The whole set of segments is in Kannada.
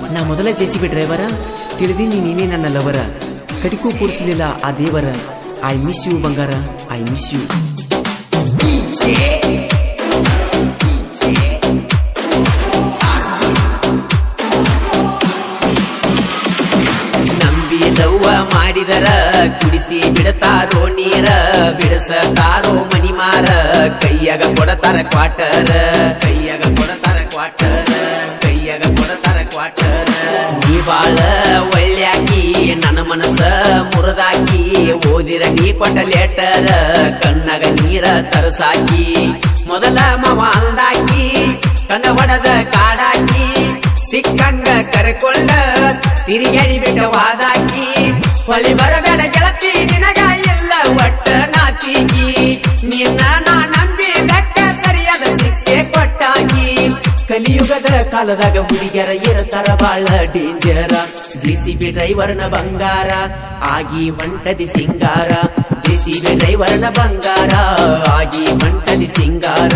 ನಾ ಮೊದಲ ಜೆ ಸಿ ಬಿ ಡ್ರೈವರ ತಿಳಿದೀನಿ ನೀನೇ ನನ್ನ ಲವರ ಕಡಿಕೂ ಕೂರಿಸಲಿಲ್ಲ ಆ ದೇವರ ಐ ಮಿಸ್ ಯು ಬಂಗಾರ ಐ ಮಿಸ್ ಯು ನಂಬಿದವ್ವ ಮಾಡಿದರ ಕುಡಿಸಿ ಬಿಡತಾರೋ ನೀರ ಬಿಡಸತಾರೋ ಮನಿ ಮಾರ ಕೈಯಾಗ ಕೊಡತಾರ ಕ್ವಾಟರ ಕೈಯಾಗ ಕೊಡತಾರ ಕ್ವಾಟರ ಕೈಯಾಗ ಕೊಡತಾರ ಕ್ವಾಟರ ನೀ ಬಾಳ ಒಳ್ಳ್ಯಾಕಿ ನನ್ನ ಮನಸ್ಸ ಮುರಿದಾಕಿ ಓದಿರ ನೀ ಕೊಟ್ಟ ಲೆಟರ ಕಣ್ಣಾಗ ನೀರ ತರಸಾಕಿ ಮೊದಲ ಮವ ಅಂದಾಕಿ ಕಣ್ಣ ಹೊಡದ ಕಾಡಾಕಿ ಸಿಕ್ಕಂಗ ಕರೆಕೊಳ್ಳ ತಿರುಗಡಿ ಬಿಟ್ಟ ವಾದಾಕಿ ಹೊಳಿ ಬರಬೇಡ ಗೆಳತಿ ನಿನಗ ಎಲ್ಲ ಒಟ್ಟ ನಾಚಿಗಿ ನಿನ್ನ ನಾ ನಂಬಿದಕ್ಕ ಸರಿಯಾದ ಶಿಕ್ಷೆ ಕೊಟ್ಟಾಗಿ ಕಲಿಯುಗದ ಕಾಲದಾಗ ಹುಡುಗಿಯರ ಇರತಾರ ಬಾಳ ಡೇಂಜರ ಜೆಸಿಬಿ ಡ್ರೈವರ್ನ ಬಂಗಾರ ಆಗಿ ಹೊಂಟದಿ ಸಿಂಗಾರ ಜೆಸಿಬಿ ಡ್ರೈವರ್ನ ಬಂಗಾರ ಆಗಿ ಹೊಂಟದಿ ಸಿಂಗಾರ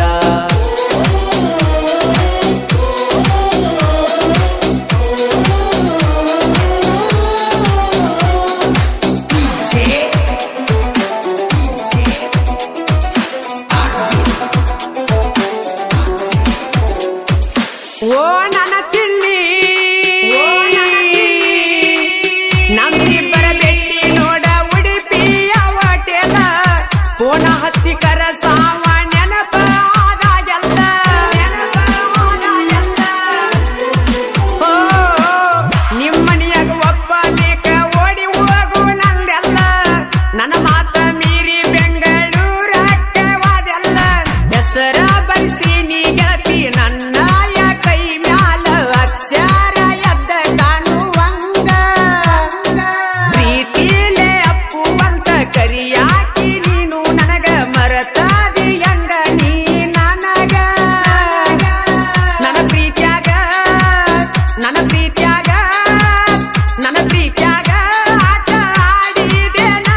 ಓ ನನ್ನ ಚಿಲ್ಲಿ ಓ ನನ್ನ ಚಿಲ್ಲಿ ನಮ್ಮಿಬ್ಬರ ಭೇಟಿ ನೋಡ ಉಡುಪಿಯ ಹೋಟೆಲ ಕೋಣ ಹಚ್ಚಿ ಕರ ಸಾವ ನೆನಪ ಆದಾಗೆಲ್ಲ ನೆನಪ ಆದಾಗೆಲ್ಲ ಓ ನಿಮ್ಮನಿಯಾಗ ಒಬ್ಬಲಿಕ ಓಡಿ ಹೋಗು ನಂದೆಲ್ಲ ನನ್ನ ಮಾತ ಮೀರಿ ಬೆಂಗಳೂರಕ್ಕೆ ವಾದೆಲ್ಲ ಹೆಸರ ಬರಿಸಿ ನೀ ಗೆಳತಿ ನನ್ನ ಕೈ ಮ್ಯಾಲ ಅಕ್ಷರ ಎದ್ದ ಕಾಣುವಂಗ ಪ್ರೀತಿಲೇ ಅಪ್ಪುವಂತ ಕರಿಯಾಕಿ ನೀನು ನನಗ ಮರತಾದಿ ಎಂದ ನೀ ನನಗ ನನ್ನ ಪ್ರೀತ್ಯಾಗ ನನ್ನ ಪ್ರೀತ್ಯಾಗ ನನ್ನ ಪ್ರೀತ್ಯಾಗ ಆಟ ಆಡಿದೇನ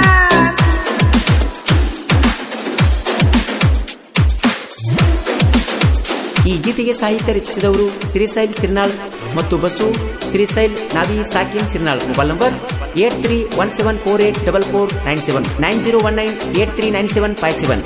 ಈ ಗೀತೆಗೆ ಸಾಹಿತ್ಯ ರಚಿಸಿದವರು ಶ್ರೀಸೈಲ್ ಸಿರ್ನಾಳ್ ಮತ್ತು ಬಸು ಶ್ರೀಸೈಲ್ ನಾವಿ ಸಾಕಿನ್ Sirnal mobile number eight three one seven four eight double four nine seven nine zero one nine eight three nine seven five seven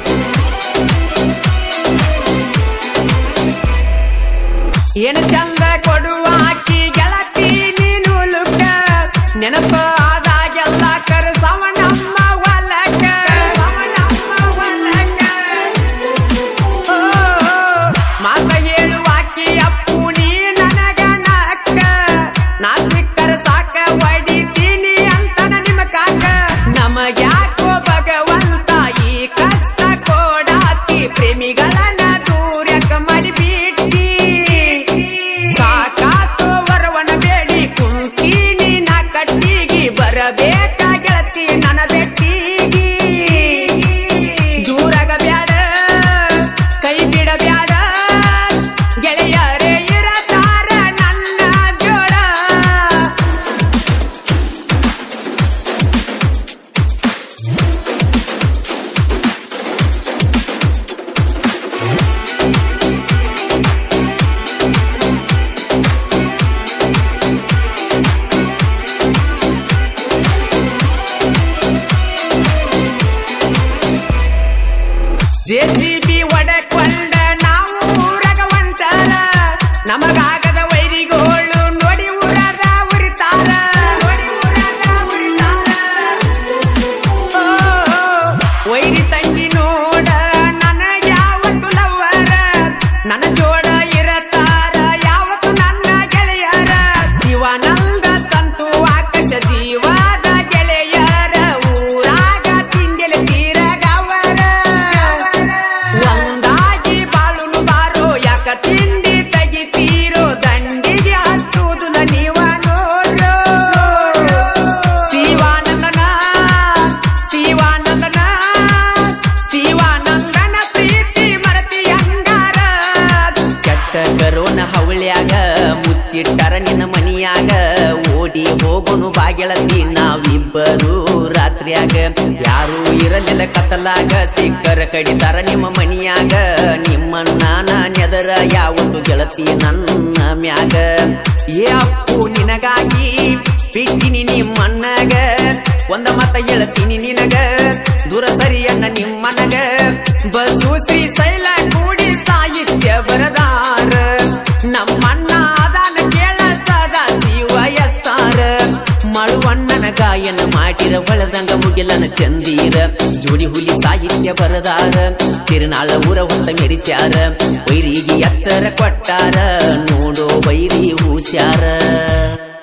ಏನು ಚಂದ ಕೊಡುವ ಅಕ್ಕಿ ಗೆಳತಿ ನೀನು ಲುಕ್ಕ ನೆನಪ ಆದಾಗೆಲ್ಲ ಕರೆಸವ ನಮ್ಮ ಹೊಲಕ್ಕ ನಮ್ಮ ಹೊಲಕ್ಕ ಓ, ಮಾತ ಹೇಳುವ ಅಕ್ಕಿ ಅಪ್ಪು ನೀ ನನಗ ನಕ್ಕ ನಾ ಸಿಕ್ಕರ ಸಾಕ ಹೊಡಿತೀನಿ ಅಂತನ ನಿಮ್ಮ ಕಾಕ ನಮಗ್ಯಾಕೋ ಭಗವಂತ ಈ ಕಷ್ಟ ಕೊಡಾತಿ ಪ್ರೇಮಿಗಳನ್ನ ದೂರಕ ಮಾಡಿಬಿಟ್ಟಿ ಸಾಕಾತೋ ವರವನ ಬೇಡಿ ಕುಂತೀನಿ ನಾ ಕಟ್ಟಿಗಿ ಬರಬೇಕ ಗೆಳತಿ ನನ್ನ ಬೆಟ್ಟಿಗಿ ದೂರಗ ಬ್ಯಾಡ ಕೈ ಬಿಡಬ್ಯಾಡ ಗೆಳೆಯರೇ ಇರತಾರ ನನ್ನ ಜೋಡ ಜೆಸಿಬಿ ಒಡಕೊಂಡ ನಾವು ಊರಗ ಹೊಂಟಾರ ನಮಗಾಗದ ವೈರಿಗೋಳು ನೋಡಿ ಊರದ ಉರಿತಾರ ನೋಡಿ ಊರದ ಉರಿತಾರ ಓ, ವೈರಿ ತಂಗಿ ನೋಡ ನನಗ ಯಾವತ್ತು ಲವ್ವರ ನನ್ನ ಜೋಡ ಇರತಾರ ಯಾವತ್ತು ನನ್ನ ಗೆಳೆಯರ ಶಿವಾನಂದ ಸಂತು ಆಕಾಶ ಜೀವಾದ ಗೆಳೆಯರ ಊರಾಗ ತಿಂಡಿಲ ತೀರಗವರ ಒಂದಾಗಿ ಬಾಳುನು ಬಾರೋ ಯಾಕ ತಿಂಡಿ ತೆಗಿತೀರೋ ದಂಡಿಗೆ ಹತ್ತುವುದಿಲ್ಲ ನೀವ ನೋಡ್ರೋ ಶಿವಾನಂದನ ಶಿವಾನಂದನ ಶಿವಾನಂದನ ಪ್ರೀತಿ ಮರತಿ ಅಂಗಾರ ಕೆಟ್ಟ ಕರೋನ ಹವಳ್ಯಾಗ ಮುಚ್ಚಿಟ್ಟಾರ ನಿನ್ನ ಮನಿಯಾಗ ಓಡಿ ಹೋಗುನು ಬಾಗೆಳತಿ ನಾವಿಬ್ಬರು ರಾತ್ರಿಯಾಗ ಯಾರು ಇರಲಿಲ್ಲ ಕತ್ತಲಾಗ ಸಿಕ್ಕರ ಕಡಿತಾರ ನಿಮ್ಮ ಮನಿಯಾಗ ನಿಮ್ಮ ನಾನ ನೆದರ ಯಾವತ್ತು ಗೆಳತಿ ನನ್ನ ಮ್ಯಾಗ ಏ ಅಪ್ಪು ನಿನಗಾಗಿ ಬಿಟ್ಟಿನಿ ನಿಮ್ಮಣ್ಣಗ ಒಂದ ಮತ ಹೇಳ್ತೀನಿ ನಿನಗ ದೂರ ಸರಿಯನ್ನ ನಿಮ್ಮನಗ ಬಸು ಶ್ರೀ ಶೈಲ ಕೂಡಿ ಸಾಹಿತ್ಯ ಬರದಾರ ನಮ್ಮಣ್ಣ ಅದಾನ ಕೇಳ ಸದಾ ಶಿವ ಎಸ್ತಾರ ಮಳುವಣ್ಣನ ಗಾಯನ ಮಾಡಿರ ಒಳದಂಗ ಮುಗಿಲನ ಚಂದೀರ ಜೋಡಿ ಹುಲಿ ಸಾಹಿತ್ಯ ಬರದಾರ ತಿರುನಾಳ ಊರ ಹೊತ್ತ ಮೆರಿಸ್ಯಾರ ವೈರಿಗೆ ಎಚ್ಚರ ಕೊಟ್ಟಾರ ನೋಡೋ ವೈರಿ ಹೂಸ್ಯಾರ